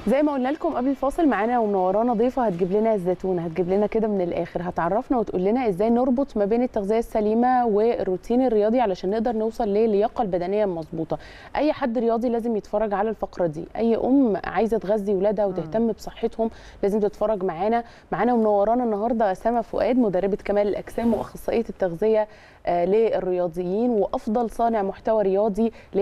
زي ما قلنا لكم قبل الفاصل معانا ومنورانا ضيفه هتجيب لنا الزيتونه هتجيب لنا كده من الاخر هتعرفنا وتقول لنا ازاي نربط ما بين التغذيه السليمه والروتين الرياضي علشان نقدر نوصل للياقه البدنيه المظبوطه اي حد رياضي لازم يتفرج على الفقره دي اي ام عايزه تغذي ولادها وتهتم بصحتهم لازم تتفرج معانا معانا ومنورانا النهارده سما فؤاد مدربه كمال الاجسام واخصائيه التغذيه آه، للرياضيين وافضل صانع محتوى رياضي ل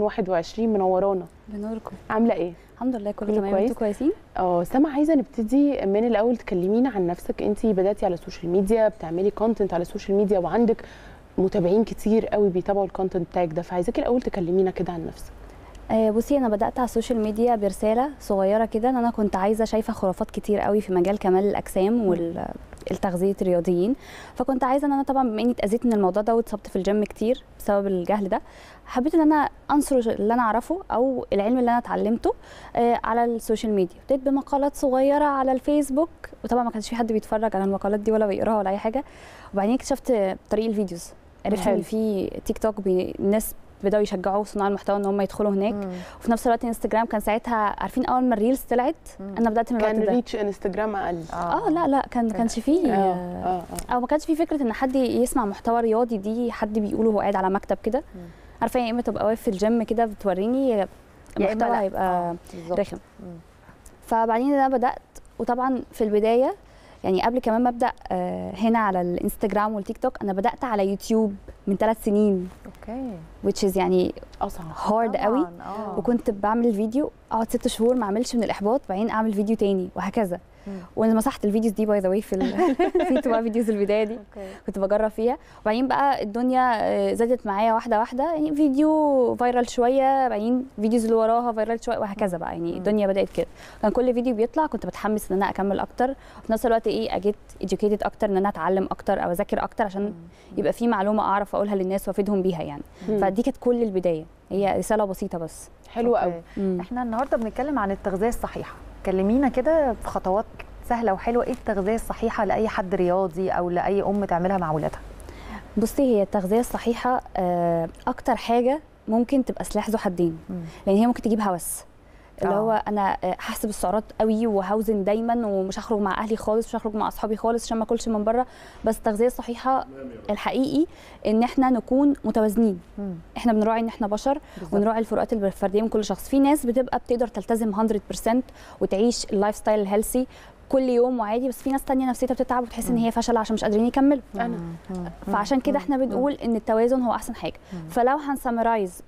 2021 منورانا بنوركم عامله ايه الحمد لله كله كله تمام كويس؟ انتوا كويسين اه سما عايزه نبتدي من الاول تكلمينا عن نفسك انت بداتي على السوشيال ميديا بتعملي كونتنت على السوشيال ميديا وعندك متابعين كتير قوي بيتابعوا الكونتنت بتاعك ده فعايزاكي الاول تكلمينا كده عن نفسك آه بصي انا بدات على السوشيال ميديا برساله صغيره كده ان انا كنت عايزه شايفه خرافات كتير قوي في مجال كمال الاجسام والتغذيه الرياضيين فكنت عايزه ان انا طبعا بما اني اتاذيت من الموضوع ده واتصبت في الجيم كتير بسبب الجهل ده حبيت ان انا انشر اللي انا اعرفه او العلم اللي انا اتعلمته آه على السوشيال ميديا ابتديت بمقالات صغيره على الفيسبوك وطبعا ما كانش في حد بيتفرج على المقالات دي ولا بيقراها ولا اي حاجه وبعدين اكتشفت طريق الفيديوز عرفت حلو. ان في تيك توك بي... الناس بداوا يشجعوا صناع المحتوى ان هم يدخلوا هناك وفي نفس الوقت انستجرام كان ساعتها عارفين اول ما الريلز طلعت انا بدات من الوقت كان ده ريتش انستجرام اقل اه لا لا كان كانش فيه اه آه، اه او ما كانش فيه فكره ان حد يسمع محتوى رياضي دي حد بيقوله وهو قاعد على مكتب كده عارفه يا اما تبقى واقف في الجيم كده بتوريني يا إما المحتوى لا. هيبقى آه، بالظبط. رخم مم. فبعدين انا بدات وطبعا في البدايه يعني قبل كمان ما ابدا آه، هنا على الانستجرام والتيك توك انا بدات على يوتيوب من ثلاث سنين اوكي which is يعني اصعب هارد قوي طبعاً، آه. وكنت بعمل فيديو اقعد ست شهور ما اعملش من الاحباط بعدين اعمل فيديو تاني وهكذا مم. وانا مسحت الفيديوز دي باي ذا واي في ال... نسيت بقى فيديوز البدايه دي اوكي كنت بجرب فيها وبعدين بقى الدنيا آه، زادت معايا واحده واحده يعني فيديو فايرال شويه بعدين فيديوز اللي وراها فايرال شويه وهكذا بقى يعني الدنيا بدات كده كان كل فيديو بيطلع كنت بتحمس ان انا اكمل اكتر وفي نفس الوقت ايه اجيت educated اكتر ان انا اتعلم اكتر او اذاكر اكتر عشان يبقى في معلومه اعرف اقولها للناس وافيدهم بيها يعني مم. فدي كانت كل البدايه هي رساله بسيطه بس حلو قوي أوكي. مم. احنا النهارده بنتكلم عن التغذيه الصحيحه كلمينا كده في خطوات سهله وحلوه ايه التغذيه الصحيحه لاي حد رياضي او لاي ام تعملها مع ولادها بصي هي التغذيه الصحيحه آه، اكتر حاجه ممكن تبقى سلاح ذو حدين مم. لان هي ممكن تجيب هوس اللي آه. هو انا آه، هحسب السعرات قوي وهوزن دايما ومش هخرج مع اهلي خالص مش هخرج مع اصحابي خالص عشان ما اكلش من بره بس التغذيه الصحيحه الحقيقي ان احنا نكون متوازنين مم. احنا بنراعي ان احنا بشر بالظبط. ونراعي الفروقات الفرديه من كل شخص في ناس بتبقى بتقدر تلتزم 100% وتعيش اللايف ستايل الهيلثي كل يوم وعادي بس في ناس تانية نفسيتها بتتعب وتحس ان هي فشل عشان مش قادرين يكملوا انا مم. مم. فعشان كده احنا بنقول ان التوازن هو احسن حاجه مم. فلو هنسمرايز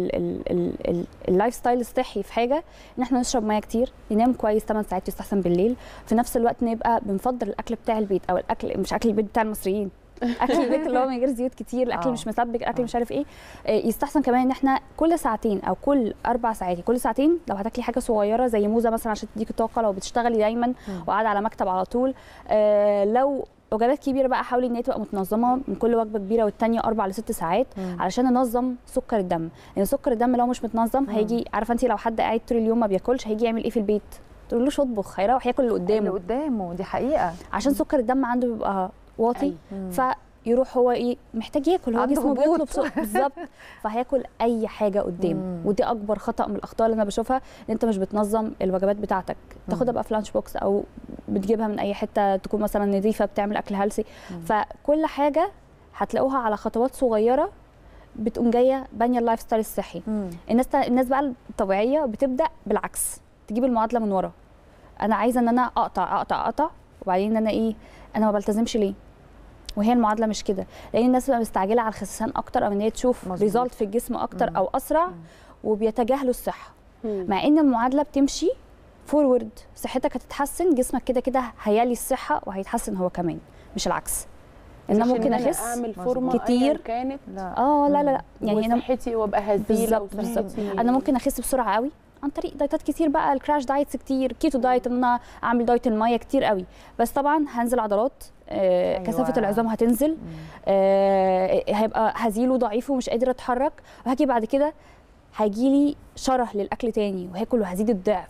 اللايف ستايل الصحي في حاجه ان احنا نشرب ميه كتير ننام كويس 8 ساعات يستحسن بالليل في نفس الوقت نبقى بنفضل الاكل بتاع البيت او الاكل مش اكل البيت بتاع المصريين اكل البيت اللي هو من غير زيوت كتير الاكل آه. مش مسبك الاكل آه. مش عارف ايه آه، يستحسن كمان ان احنا كل ساعتين او كل اربع ساعات كل ساعتين لو هتاكلي حاجه صغيره زي موزه مثلا عشان تديكي طاقه لو بتشتغلي دايما وقاعده على مكتب على طول آه، لو وجبات كبيره بقى حاولي ان هي تبقى متنظمه من كل وجبه كبيره والتانيه اربع لست ساعات مم. علشان ننظم سكر الدم لان سكر الدم لو مش متنظم هيجي عارفه انت لو حد قاعد طول اليوم ما بياكلش هيجي يعمل ايه في البيت تقولوش اطبخ هيروح ياكل اللي اللي قدامه قدامه دي حقيقه عشان سكر الدم عنده بيبقى واطي مم. فيروح هو ايه محتاج ياكل هو عنده جسمه هبوط. بيطلب سكر بالظبط فهياكل اي حاجه قدامه مم. ودي اكبر خطا من الاخطاء اللي انا بشوفها ان انت مش بتنظم الوجبات بتاعتك تاخدها بقى في لانش بوكس او بتجيبها من اي حته تكون مثلا نظيفه بتعمل اكل هيلثي فكل حاجه هتلاقوها على خطوات صغيره بتقوم جايه بانيه اللايف ستايل الصحي مم. الناس الناس بقى الطبيعيه بتبدا بالعكس تجيب المعادله من ورا انا عايزه ان انا اقطع اقطع اقطع وبعدين ان انا ايه انا ما بلتزمش ليه وهي المعادله مش كده لان الناس بتبقى مستعجله على الخسسان اكتر او ان هي تشوف مظبوط. ريزلت في الجسم اكتر مم. او اسرع مم. وبيتجاهلوا الصحه مم. مع ان المعادله بتمشي فورورد صحتك هتتحسن جسمك كده كده هيالي الصحه وهيتحسن هو كمان مش العكس ان انا مش ممكن أنا اخس اعمل مظبوط. فورمه كتير. أياً كانت لا اه لا لا لا يعني يعني انا صحتي وابقى هزيل بالظبط بالظبط صحتي انا ممكن اخس بسرعه قوي عن طريق دايتات كتير بقى الكراش دايتس كتير كيتو دايت ان انا اعمل دايت الميه كتير قوي بس طبعا هنزل عضلات آه أيوة. كثافه العظام هتنزل آه هيبقى هزيله ضعيف ومش قادر اتحرك وهاجي بعد كده هيجيلي شره للاكل تاني وهاكل وهزيد الضعف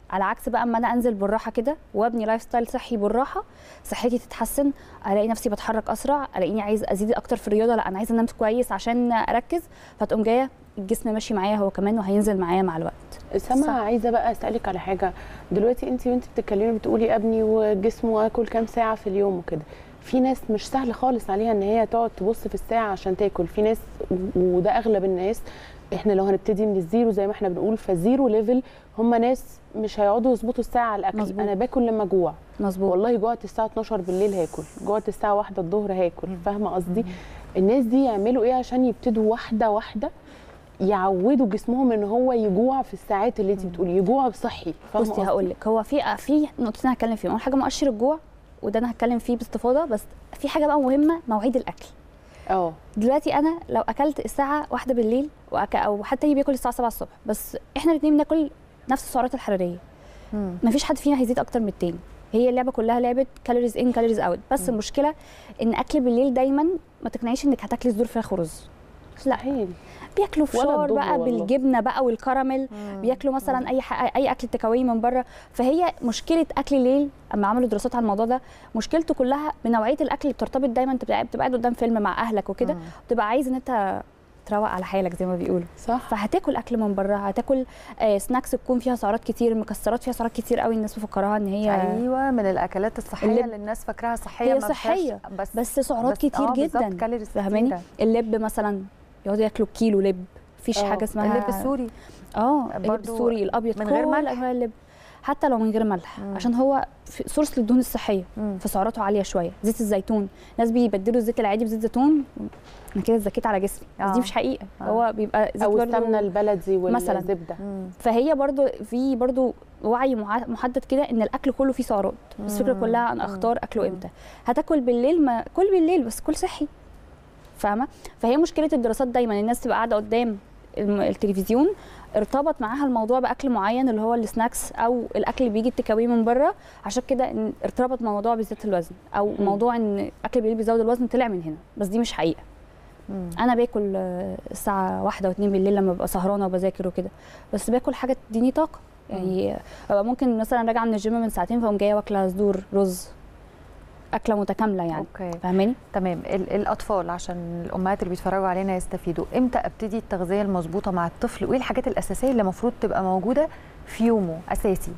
على عكس بقى اما انا انزل بالراحه كده وابني لايف ستايل صحي بالراحه صحتي تتحسن الاقي نفسي بتحرك اسرع الاقيني عايز ازيد اكتر في الرياضه لا انا عايزه انام كويس عشان اركز فتقوم جايه الجسم ماشي معايا هو كمان وهينزل معايا مع الوقت سما صح. عايزه بقى اسالك على حاجه دلوقتي انت وانت بتتكلمي بتقولي ابني وجسمه واكل كام ساعه في اليوم وكده في ناس مش سهل خالص عليها ان هي تقعد تبص في الساعه عشان تاكل في ناس وده اغلب الناس احنا لو هنبتدي من الزيرو زي ما احنا بنقول فالزيرو ليفل هم ناس مش هيقعدوا يظبطوا الساعه على الاكل مظبوط. انا باكل لما اجوع مظبوط والله جوعت الساعه 12 بالليل هاكل جوعت الساعه 1 الظهر هاكل فاهمه قصدي الناس دي يعملوا ايه عشان يبتدوا واحده واحده يعودوا جسمهم ان هو يجوع في الساعات اللي انت بتقولي يجوع بصحي فاهمه بصي قصدي؟ هقول لك هو في في نقطتين هتكلم فيهم اول حاجه مؤشر الجوع وده انا هتكلم فيه باستفاضه بس في حاجه بقى مهمه مواعيد الاكل اه دلوقتي انا لو اكلت الساعه واحدة بالليل وأك... او حتى يجي بياكل الساعه 7 الصبح بس احنا الاثنين بناكل نفس السعرات الحراريه مم. مفيش حد فينا هيزيد اكتر من التاني هي اللعبه كلها لعبه كالوريز ان كالوريز اوت بس مم. المشكله ان اكل بالليل دايما ما تقنعيش انك هتاكلي صدور فراخ ورز لا مستحيل بياكلوا ولا فشار الضب بقى والله. بالجبنه بقى والكراميل مم. بياكلوا مثلا اي ح... اي اكل تكاوي من بره فهي مشكله اكل الليل اما عملوا دراسات على الموضوع ده مشكلته كلها بنوعيه الاكل اللي بترتبط دايما انت بتبقى بتبقى قاعد قدام فيلم مع اهلك وكده مم. بتبقى عايز ان انت تروق على حالك زي ما بيقولوا صح فهتاكل اكل من بره هتاكل آه سناكس تكون فيها سعرات كتير مكسرات فيها سعرات كتير قوي الناس مفكراها ان هي ايوه من الاكلات الصحيه اللب. اللي الناس فاكراها صحيه هي ما فيهاش- صحية، بس بس سعرات بس كتير آه بالظبط، جدا كالوريز فاهماني كتيرة. اللب مثلا يقعدوا ياكلوا كيلو لب مفيش آه، حاجه اسمها اللب السوري اه اللب برضو السوري الابيض من غير كل ملح؟ انواع اللب حتى لو من غير ملح مم. عشان هو سورس للدهون الصحيه مم. فسعراته عاليه شويه زيت الزيتون ناس بيبدلوا الزيت العادي بزيت زيتون انا كده زكيت على جسمي بس آه. دي مش حقيقه آه. هو بيبقى زيت او برضو- السمنه البلدي مثلاً. والزبده مم. فهي برضو في برضو وعي مع- محدد كده ان الاكل كله فيه سعرات بس الفكره مم. كلها انا مم. اختار اكله مم. امتى هتاكل بالليل ما كل بالليل بس كل صحي فاهمه فهي مشكله الدراسات دايما الناس تبقى قاعده قدام الم- التلفزيون ارتبط معاها الموضوع باكل معين اللي هو السناكس او الاكل اللي بيجي التكاوي من بره عشان كده إن ارتبط موضوع بزياده الوزن او مم. موضوع ان اكل بالليل بيزود الوزن طلع من هنا بس دي مش حقيقه مم. انا باكل آه، الساعه واحدة واتنين بالليل لما ببقى سهرانه وبذاكر وكده بس باكل حاجه تديني طاقه يعني ببقى ممكن مثلا راجعه من الجيم من ساعتين فاقوم جايه واكله صدور رز اكله متكامله يعني اوكي فاهماني تمام ال- الاطفال عشان الامهات اللي بيتفرجوا علينا يستفيدوا امتى ابتدي التغذيه المظبوطه مع الطفل وايه الحاجات الاساسيه اللي المفروض تبقى موجوده في يومه اساسي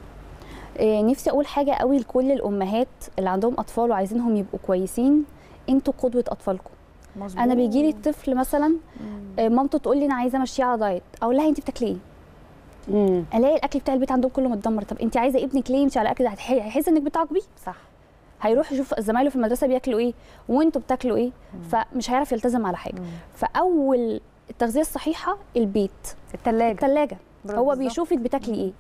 آه، نفسي اقول حاجه قوي لكل الامهات اللي عندهم اطفال وعايزينهم يبقوا كويسين انتوا قدوه اطفالكم مظبوط انا بيجي لي الطفل مثلا آه، مامته تقول لي انا عايزه امشيه على دايت اقول لها انت بتاكلي ايه امم الاقي الاكل بتاع البيت عندهم كله متدمر طب انت عايزه ابنك ليه يمشي على الاكل ده هتح- هيحس انك بتعاقبيه صح هيروح يشوف زمايله في المدرسه بياكلوا ايه وانتوا بتاكلوا ايه فمش هيعرف يلتزم على حاجه مم. فاول التغذيه الصحيحه البيت الثلاجه الثلاجه هو بيشوفك بتاكلي ايه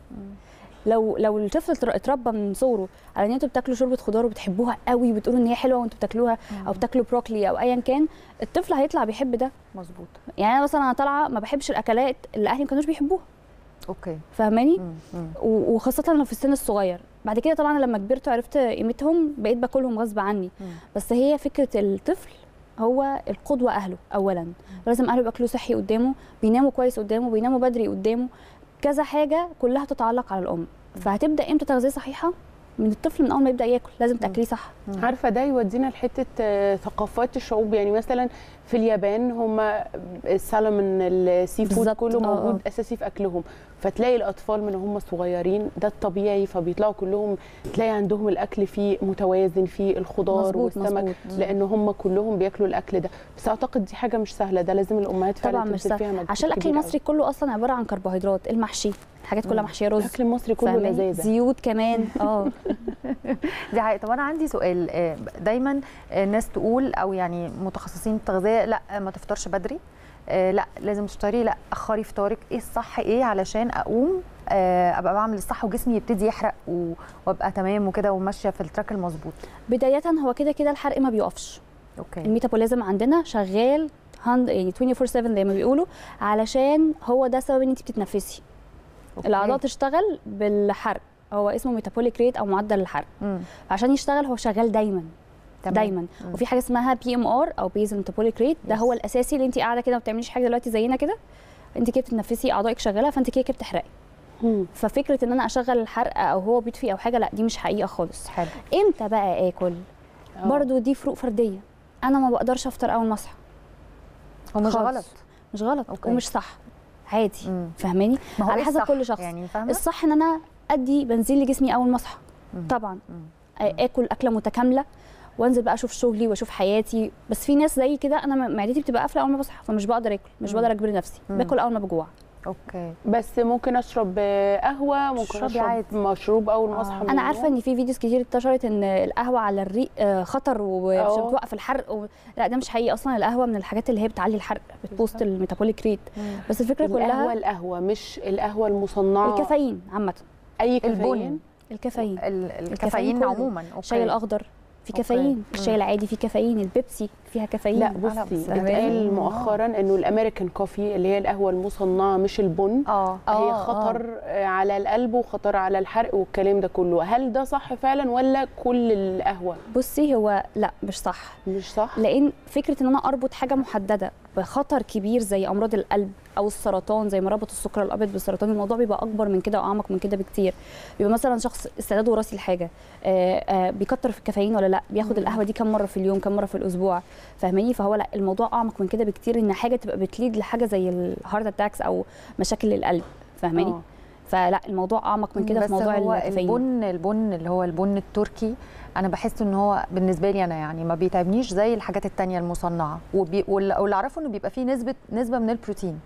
لو لو الطفل اتر- اتربى من صغره على ان انتوا بتاكلوا شوربه خضار وبتحبوها قوي وبتقولوا ان هي حلوه وانتوا بتاكلوها او بتاكلوا بروكلي او ايا كان الطفل هيطلع بيحب ده مظبوط يعني انا مثلا انا طالعه ما بحبش الاكلات اللي اهلي ما كانوش بيحبوها اوكي فاهماني مم. مم. و- وخاصه لو في السن الصغير بعد كده طبعا لما كبرت وعرفت قيمتهم بقيت باكلهم غصب عني مم. بس هي فكره الطفل هو القدوه اهله اولا لازم اهله ياكلوا صحي قدامه بيناموا كويس قدامه بيناموا بدري قدامه كذا حاجه كلها تتعلق على الام فهتبدا امتى تغذيه صحيحه من الطفل من اول ما يبدا ياكل لازم تاكليه صح عارفه ده يودينا لحته آه، ثقافات الشعوب يعني مثلا في اليابان هم السلمون السي فود بالظبط، كله آه، موجود آه. اساسي في اكلهم فتلاقي الاطفال من هم صغيرين ده الطبيعي فبيطلعوا كلهم تلاقي عندهم الاكل فيه متوازن فيه الخضار مظبوط، والسمك مظبوط. لان هم كلهم بياكلوا الاكل ده بس اعتقد دي حاجه مش سهله ده لازم الامهات فعلا طبعا مش تبذل فيها سهل مجهود عشان الاكل كبير المصري كله اصلا عباره عن كربوهيدرات المحشي الحاجات كلها مم. محشيه أوي. رز الاكل المصري كله فاهماني؟ لذاذه زيوت كمان اه دي حقيقة طب انا عندي سؤال آه، دايما آه، الناس تقول او يعني متخصصين التغذيه لا ما تفطرش بدري آه، لا لازم تفطري لا اخري فطارك ايه الصح ايه علشان اقوم آه، ابقى بعمل الصح وجسمي يبتدي يحرق و- وابقى تمام وكده وماشيه في التراك المظبوط بدايه هو كده كده الحرق ما بيقفش اوكي الميتابوليزم عندنا شغال هند- يعني 24 7 زي ما بيقولوا علشان هو ده سبب ان انت بتتنفسي أوكي. الاعضاء تشتغل بالحرق هو اسمه ميتابوليك ريت او معدل الحرق مم. عشان يشتغل هو شغال دايما تمام. دايما مم. وفي حاجه اسمها بي ام ار او بيزل ميتابوليك ريت ده Yes. هو الاساسي اللي انت قاعده كده ما بتعمليش حاجه دلوقتي زينا كده انت كده بتتنفسي اعضائك شغاله فانت كده كده بتحرقي مم. ففكره ان انا اشغل الحرق او هو بيطفي او حاجه لا دي مش حقيقه خالص حلو امتى بقى اكل آه. برضو دي فروق فرديه انا ما بقدرش افطر اول ما اصحى ومش خالص. غلط مش غلط أوكي. ومش صح عادي مم. فاهماني ما هو على إيه حسب الصح؟ كل شخص يعني فاهمه الصح ان انا ادي بنزين لجسمي اول ما اصحى مم. طبعا مم. آه، اكل اكله متكامله وانزل بقى اشوف شغلي واشوف حياتي بس في ناس زي كده انا م- معدتي بتبقى قافله اول ما بصحى فمش بقدر اكل مش مم. بقدر اجبر نفسي مم. باكل اول ما بجوع اوكي بس ممكن اشرب آه، قهوه ممكن تشربي اشرب عادي. مشروب اول ما اصحى آه. من انا عارفه النوم. ان في فيديوز كتير انتشرت ان القهوه على الريق آه، خطر وعشان أه. بتوقف الحرق و... لا ده مش حقيقي اصلا القهوه من الحاجات اللي هي بتعلي الحرق بتبوست بالظبط. الميتابوليك ريت بس الفكره القهوه كلها القهوه مش القهوه المصنعه الكافيين عامه اي البن كافيين الكافيين ال- الكافيين الكافيين كله. عموما اوكي الشاي الاخضر في أوكي. كافيين الشاي مم. العادي فيه كافيين البيبسي فيها كافيين لا لا، بصي بس اتقال كافيين. مؤخرا انه الامريكان كوفي اللي هي القهوه المصنعه مش البن اه هي آه، خطر آه، على القلب وخطر على الحرق والكلام ده كله هل ده صح فعلا ولا كل القهوه بصي هو لا مش صح مش صح لان فكره ان انا اربط حاجه محدده بخطر كبير زي امراض القلب او السرطان زي ما ربط السكر الابيض بالسرطان الموضوع بيبقى اكبر من كده واعمق من كده بكتير بيبقى مثلا شخص استعداد وراثي لحاجه آه آه بيكتر في الكافيين ولا لا بياخد القهوه دي كم مره في اليوم كم مره في الاسبوع فاهماني فهو لا الموضوع اعمق من كده بكتير ان حاجه تبقى بتليد لحاجه زي الهارت اتاكس او مشاكل القلب فاهماني آه. فلا الموضوع اعمق من كده بس في موضوع هو الكافيين البن البن اللي هو البن التركي انا بحس ان هو بالنسبه لي انا يعني ما بيتعبنيش زي الحاجات التانية المصنعه وبي... واللي واللي اعرفه انه بيبقى فيه نسبه نسبه من البروتين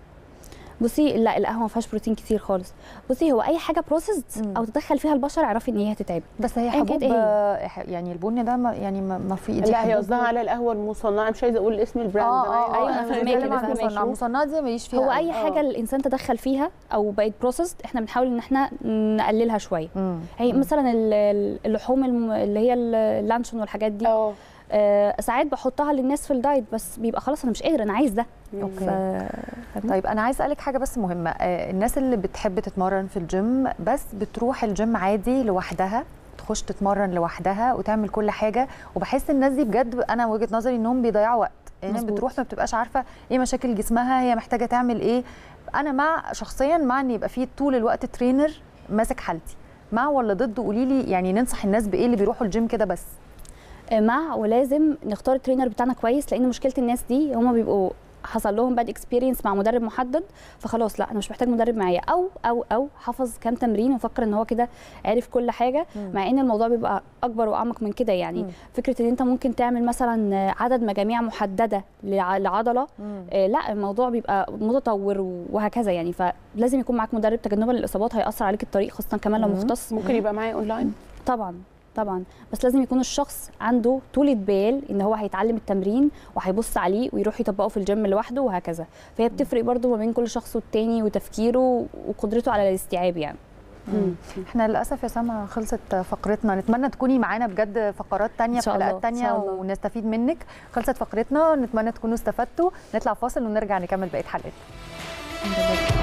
بصي لا القهوه ما فيهاش بروتين كتير خالص بصي هو اي حاجه بروسيسد مم. او تدخل فيها البشر اعرفي ان هي هتتعب بس هي أيا كانت حبوب إيه آه، يعني البن ده ما يعني ما ما في دي لا هي حبوب. قصدها على القهوه المصنعه مش عايزه اقول اسم البراند اه اه أيوة، ايوه أنا انا فاهماكي، بتكلم أنا عن فاهماكي. المصنعه المصنعه دي ماليش فيها هو قوي. اي آه. حاجه الانسان تدخل فيها او بقت بروسيسد احنا بنحاول ان احنا نقللها شويه مم. هي مثلا ال- ال- اللحوم الم- اللي هي ال- اللانشون والحاجات دي اه آه ساعات بحطها للناس في الدايت بس بيبقى خلاص انا مش قادر انا عايز ده أوكي. ف... فاهمة؟ طيب انا عايز اسالك حاجه بس مهمه آه، الناس اللي بتحب تتمرن في الجيم بس بتروح الجيم عادي لوحدها تخش تتمرن لوحدها وتعمل كل حاجه وبحس الناس دي بجد انا وجهه نظري انهم بيضيعوا وقت يعني مظبوط. بتروح ما بتبقاش عارفه ايه مشاكل جسمها هي محتاجه تعمل ايه انا مع شخصيا مع ان يبقى فيه طول الوقت ترينر ماسك حالتي مع ولا ضد قولي لي يعني ننصح الناس بايه اللي بيروحوا الجيم كده بس آه، مع ولازم نختار الترينر بتاعنا كويس لان مشكله الناس دي هم بيبقوا حصل لهم باد اكسبيرينس مع مدرب محدد فخلاص لا انا مش محتاج مدرب معايا او او او حفظ كام تمرين وفكر ان هو كده عارف كل حاجه مم. مع ان الموضوع بيبقى اكبر واعمق من كده يعني مم. فكره ان انت ممكن تعمل مثلا عدد مجاميع محدده لع- لعضله آه، لا الموضوع بيبقى متطور وهكذا يعني فلازم يكون معاك مدرب تجنبا للاصابات هياثر عليك الطريق خاصه كمان لو مم. مختص ممكن يبقى معايا اونلاين طبعا طبعا بس لازم يكون الشخص عنده طولة بال ان هو هيتعلم التمرين وهيبص عليه ويروح يطبقه في الجيم لوحده وهكذا فهي بتفرق برضو ما بين كل شخص والتاني وتفكيره وقدرته على الاستيعاب يعني احنا للاسف يا سما خلصت فقرتنا نتمنى تكوني معانا بجد فقرات تانية إن في شاء الله، حلقات إن تانية شاء الله. ونستفيد منك خلصت فقرتنا نتمنى تكونوا استفدتوا نطلع فاصل ونرجع نكمل بقيه حلقتنا